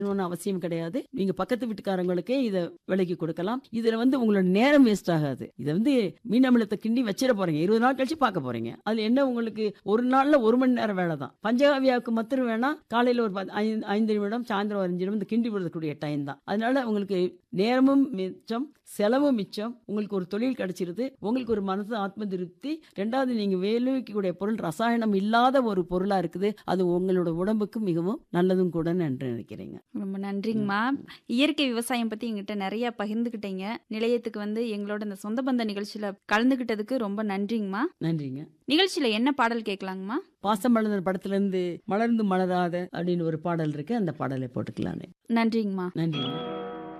ஒன்றும் அவசியம் கிடையாது நீங்க பக்கத்து வீட்டுக்காரங்களுக்கே இதை விலைக்கு கொடுக்கலாம் இதுல வந்து உங்களோட நேரம் வேஸ்ட் ஆகாது இதை வந்து மீன் அமிலத்தை கிண்டி வச்சிட போறீங்க இருபது நாள் கழிச்சு பார்க்க போறீங்க அதுல என்ன உங்களுக்கு ஒரு நாள்ல ஒரு மணி நேரம் வேலை தான் பஞ்சகாவியாவுக்கு மாத்திரம் வேணா காலையில ஒரு பத்து- ஐந்து ஐந்து நிமிடம் சாயந்தரம் ஒரு அஞ்சு நிமிடம் இந்த கிண்டி விடுறதுக்கூடிய டைம் தான் அதனால உங்களுக்கு நேரமும் மிச்சம் செலவும் மிச்சம் உங்களுக்கு ஒரு தொழில் கிடைச்சிருது உங்களுக்கு ஒரு மனசு ஆத்ம திருப்தி ரெண்டாவது நீங்க விளைவிக்கக்கூடிய பொருள் ரசாயனம் இல்லாத ஒரு பொருளா இருக்குது அது உங்களோட உடம்புக்கு மிகவும் நல்லதும் கூட என்று நினைக்கிறீங்க ரொம்ப நன்றிங்கம்மா இயற்கை விவசாயம் பத்தி எங்கிட்ட நிறைய பகிர்ந்துக்கிட்டீங்க நிலையத்துக்கு வந்து எங்களோட இந்த சொந்த பந்த நிகழ்ச்சியில கலந்துக்கிட்டதுக்கு ரொம்ப நன்றிங்கம்மா நன்றிங்க நிகழ்ச்சியில என்ன பாடல் கேட்கலாங்கம்மா பாசம் மலர்ந்த படத்துல இருந்து மலர்ந்து மலராத அப்படின்னு ஒரு பாடல் இருக்கு அந்த பாடலை போட்டுக்கலான்னு நன்றிங்கம்மா நன்றிங்க